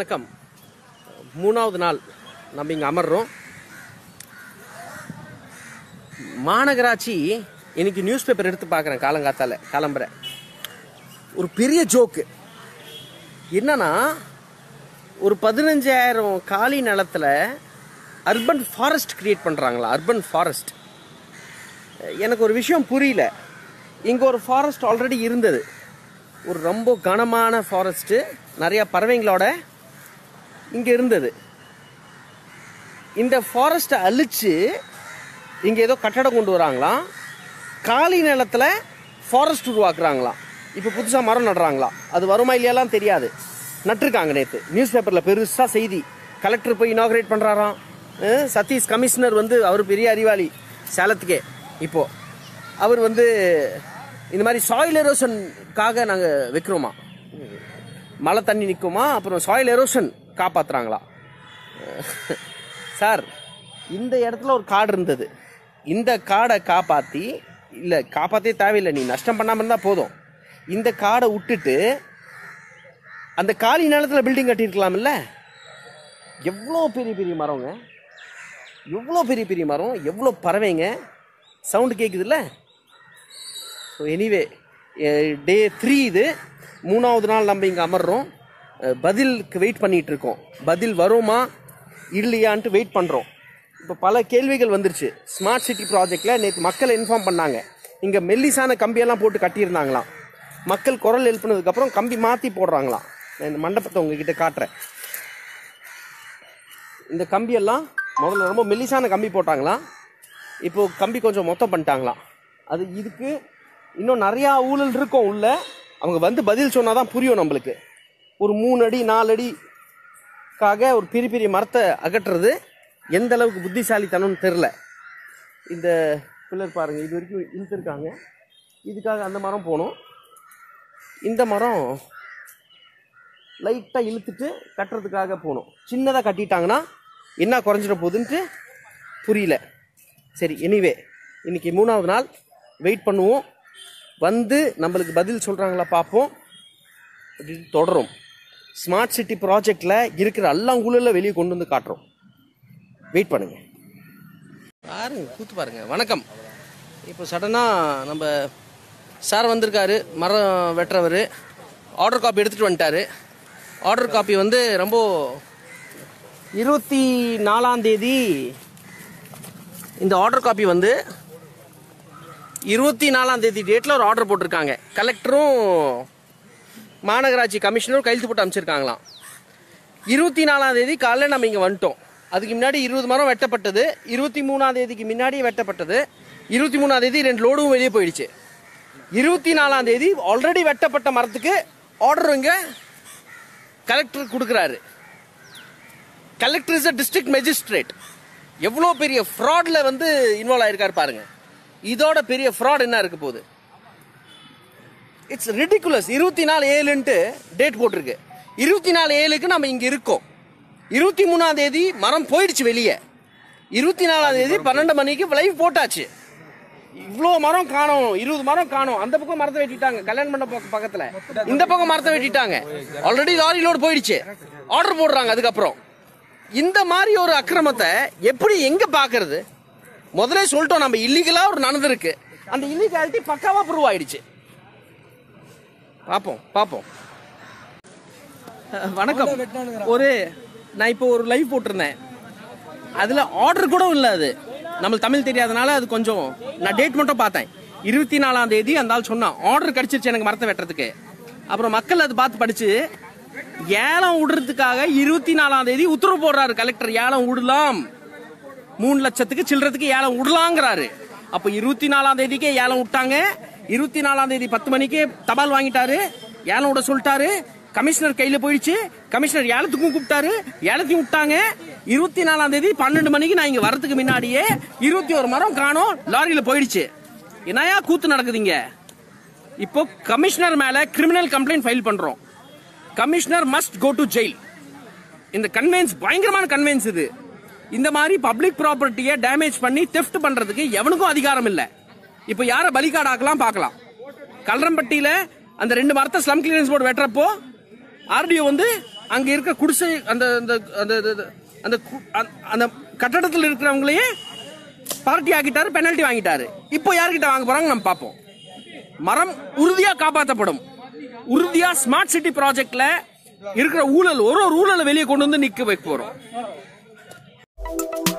வணக்கம் மூணாவது நாள் நம்ம இங்கே அமர்றோம் மாநகராட்சி இன்னைக்கு நியூஸ் பேப்பர் எடுத்து பார்க்குறேன் காலங்காத்தால கிளம்புற ஒரு பெரிய ஜோக்கு என்னன்னா ஒரு பதினஞ்சாயிரம் காலி நிலத்துல அர்பன் ஃபாரஸ்ட் கிரியேட் பண்ணுறாங்களா அர்பன் ஃபாரஸ்ட் எனக்கு ஒரு விஷயம் புரியல இங்கே ஒரு ஃபாரஸ்ட் ஆல்ரெடி இருந்தது ஒரு ரொம்ப கனமான ஃபாரஸ்ட்டு நிறைய பறவைங்களோட இங்கே இருந்தது இந்த ஃபாரஸ்ட்டை அழிச்சு இங்கே ஏதோ கட்டடம் கொண்டு வராங்களாம் காலி நிலத்தில் ஃபாரஸ்ட் உருவாக்குறாங்களாம் இப்போ புதுசாக மரம் நடுறாங்களாம் அது வருமா இல்லையாலாம் தெரியாது நட்டிருக்காங்க நேற்று நியூஸ் பேப்பரில் பெருசாக செய்தி கலெக்டர் போய் இனாகரேட் பண்ணுறாராம் சதீஷ் கமிஷனர் வந்து அவர் பெரிய அறிவாளி சேலத்துக்கே இப்போது அவர் வந்து இந்த மாதிரி சாயில் எரோஷனுக்காக நாங்கள் வைக்கிறோமா மழை தண்ணி நிற்குமா அப்புறம் சாயில் எரோஷன் காப்பாற்றுறாங்களா சார் இந்த இடத்துல ஒரு காடு இருந்தது இந்த காடை காப்பாற்றி இல்லை காப்பாற்றே தேவையில்லை நீ நஷ்டம் பண்ணாமல் இருந்தால் போதும் இந்த காடை விட்டுட்டு அந்த காலி நிலத்தில் பில்டிங் கட்டியிருக்கலாம்ல எவ்வளோ பெரிய பெரிய மரங்க எவ்வளோ பெரிய பெரிய மரம் எவ்வளோ பறவைங்க சவுண்டு கேட்குதுல்ல ஸோ எனிவே டே த்ரீ இது மூணாவது நாள் நம்ம இங்கே அமர்றோம் அஹ், பதிலுக்கு வெயிட் பண்ணிட்டு இருக்கோம் பதில் வருமா இல்லையான்ட்டு வெயிட் பண்ணுறோம் இப்போ பல கேள்விகள் வந்துருச்சு ஸ்மார்ட் சிட்டி ப்ராஜெக்டில் நேற்று மக்களை இன்ஃபார்ம் பண்ணாங்க இங்கே மெல்லிசான கம்பியெல்லாம் போட்டு கட்டியிருந்தாங்களாம் மக்கள் குரல் எழுப்புனதுக்கப்புறம் கம்பி மாற்றி போடுறாங்களாம் நான் இந்த மண்டபத்தை உங்ககிட்ட காட்டுறேன் இந்த கம்பியெல்லாம் முதல்ல ரொம்ப மெல்லிசான கம்பி போட்டாங்களாம் இப்போ கம்பி கொஞ்சம் மொத்தம் பண்ணிட்டாங்களாம் அது இதுக்கு இன்னும் நிறையா ஊழல் இருக்கும் உள்ள அவங்க வந்து பதில் சொன்னால் தான் புரியும் நம்மளுக்கு ஒரு மூணு அடி நாலு அடிக்காக ஒரு பெரிய பெரிய மரத்தை அகற்றுறது எந்த அளவுக்கு புத்திசாலித்தனம்னு தெரில இந்த பில்லர் பாருங்க இது வரைக்கும் இழுத்துருக்காங்க இதுக்காக அந்த மரம் போகணும் இந்த மரம் லைட்டாக இழுத்துட்டு கட்டுறதுக்காக போகணும் சின்னதாக கட்டிட்டாங்கன்னா என்ன குறைஞ்சிட போகுதுன்ட்டு புரியல சரி எனிவே இன்னைக்கு மூணாவது நாள் வெயிட் பண்ணுவோம் வந்து நம்மளுக்கு பதில் சொல்கிறாங்களா பார்ப்போம் அப்படின்னு தொடரும் ஸ்மார்ட் சிட்டி ப்ராஜெக்டில் இருக்கிற எல்லாம் ஊழலில் வெளியே கொண்டு வந்து காட்டுறோம் வெயிட் பண்ணுங்க பாருங்க கூத்து பாருங்க வணக்கம் இப்போ சடனாக நம்ம சார் வந்திருக்காரு மரம் வெட்டுறவர் ஆர்டர் காப்பி எடுத்துகிட்டு வந்துட்டாரு ஆர்டர் காப்பி வந்து ரொம்ப இருபத்தி நாலாம் தேதி இந்த ஆர்டர் காப்பி வந்து இருபத்தி நாலாம் தேதி டேட்டில் ஒரு ஆர்டர் போட்டிருக்காங்க கலெக்டரும் மாநகராட்சி கமிஷனரும் கையெழுத்து போட்டு அமைச்சிருக்காங்களாம் இருபத்தி நாலாம் தேதி காலைல நம்ம இங்கே வந்துட்டோம் அதுக்கு முன்னாடி இருபது மரம் வெட்டப்பட்டது இருபத்தி மூணாம் தேதிக்கு முன்னாடி வெட்டப்பட்டது இருபத்தி மூணாம் தேதி ரெண்டு லோடும் வெளியே போயிடுச்சு இருபத்தி நாலாம் தேதி ஆல்ரெடி வெட்டப்பட்ட மரத்துக்கு ஆர்டர் இங்கே கலெக்டர் கொடுக்குறாரு collector is a district magistrate எவ்வளோ பெரிய ஃப்ராட்ல வந்து இன்வால்வ் ஆயிருக்காரு பாருங்க இதோட பெரிய ஃப்ராட் என்ன இருக்க போகுது இட்ஸ் ரிடிகுலஸ் இருபத்தி நாலு ஏழுன்ட்டு டேட் போட்டிருக்கு இருபத்தி நாலு ஏழுக்கு நம்ம இங்கே இருக்கோம் இருபத்தி மூணாம் தேதி மரம் போயிடுச்சு வெளியே இருபத்தி நாலாம் தேதி பன்னெண்டு மணிக்கு லைவ் போட்டாச்சு இவ்வளோ மரம் காணோம் இருபது மரம் காணோம் அந்த பக்கம் மரத்தை வெட்டிட்டாங்க கல்யாண மண்டபம் பக்கத்துல இந்த பக்கம் மரத்தை வெட்டிட்டாங்க ஆல்ரெடி லாரி லோடு போயிடுச்சு ஆர்டர் போடுறாங்க அதுக்கப்புறம் இந்த மாதிரி ஒரு அக்கிரமத்தை எப்படி எங்க பாக்குறது முதல்ல சொல்லிட்டோம் நம்ம இல்லீகலா ஒரு நடந்திருக்கு அந்த இல்லீகாலிட்டி பக்காவா ப்ரூவ் ஆயிடுச்சு பாப்போம் பாப்போம் அஹ், வணக்கம் ஒரு நான் இப்போ ஒரு லைவ் போட்டிருந்தேன் அதுல ஆர்டர் கூட இல்லை அது நம்மளுக்கு தமிழ் தெரியாதனால அது கொஞ்சம் நான் டேட் மட்டும் பார்த்தேன் இருபத்தி நாலாம் தேதி அந்த ஆள் சொன்னான் ஆர்டர் கிடைச்சிருச்சு எனக்கு மரத்தை வெட்டுறதுக்கு அப்புறம் மக்கள் அது பார்த்து படிச்சு ஏலம் விடுறதுக்காக இருபத்தி நாலாம் தேதி உத்தரவு போடுறாரு கலெக்டர் ஏலம் விடலாம் மூணு லட்சத்துக்கு சில்லறதுக்கு ஏலம் விடலாங்கிறாரு அப்போ இருபத்தி நாலாம் தேதிக்கே ஏலம் விட்டாங்க இருபத்தி நாலாம் தேதி பத்து மணிக்கே தபால் வாங்கிட்டாரு ஏலம் விட சொல்லிட்டாரு கமிஷனர் கையில போயிடுச்சு கமிஷனர் ஏலத்துக்கும் கூப்பிட்டாரு ஏலத்தையும் விட்டாங்க இருபத்தி நாலாம் தேதி பன்னெண்டு மணிக்கு நான் இங்க வரதுக்கு முன்னாடியே இருபத்தி ஒரு மரம் காணோம் லாரியில போயிடுச்சு என்னையா கூத்து நடக்குதுங்க இப்போ கமிஷனர் மேல கிரிமினல் கம்ப்ளைண்ட் ஃபைல் பண்றோம் commissioner must go to jail இந்த கன்வென்ஸ் பயங்கரமான கன்வென்ஸ் இது இந்த மாதிரி பப்ளிக் ப்ராப்பர்ட்டியை டேமேஜ் பண்ணி தெஃப்ட் பண்றதுக்கு எவனுக்கும் அதிகாரம் இல்ல இப்போ யார பலிகாடாக்கலாம் பார்க்கலாம் கல்றம்பட்டியில அந்த ரெண்டு மரத்தை ஸ்லம் கிளியரன்ஸ் போர்டு வெட்டுறப்போ ஆர்டிஓ வந்து அங்க இருக்க குடிசை அந்த அந்த அந்த அந்த- அந்த கு- அந்த- அந்த கட்டடத்தில் இருக்கிறவங்களையே பார்ட்டி ஆக்கிட்டாரு பெனல்ட்டி வாங்கிட்டாரு இப்போ யார்கிட்ட வாங்க போறாங்க நம்ம பார்ப்போம் மரம் உறுதியா காப்பாற்றப்படும் உறுதியா ஸ்மார்ட் சிட்டி ப்ராஜெக்ட்ல இருக்கிற ஊழல் ஒரு ஒரு ஊழலை வெளியே கொண்டு வந்து நிக்க வைக்க போறோம்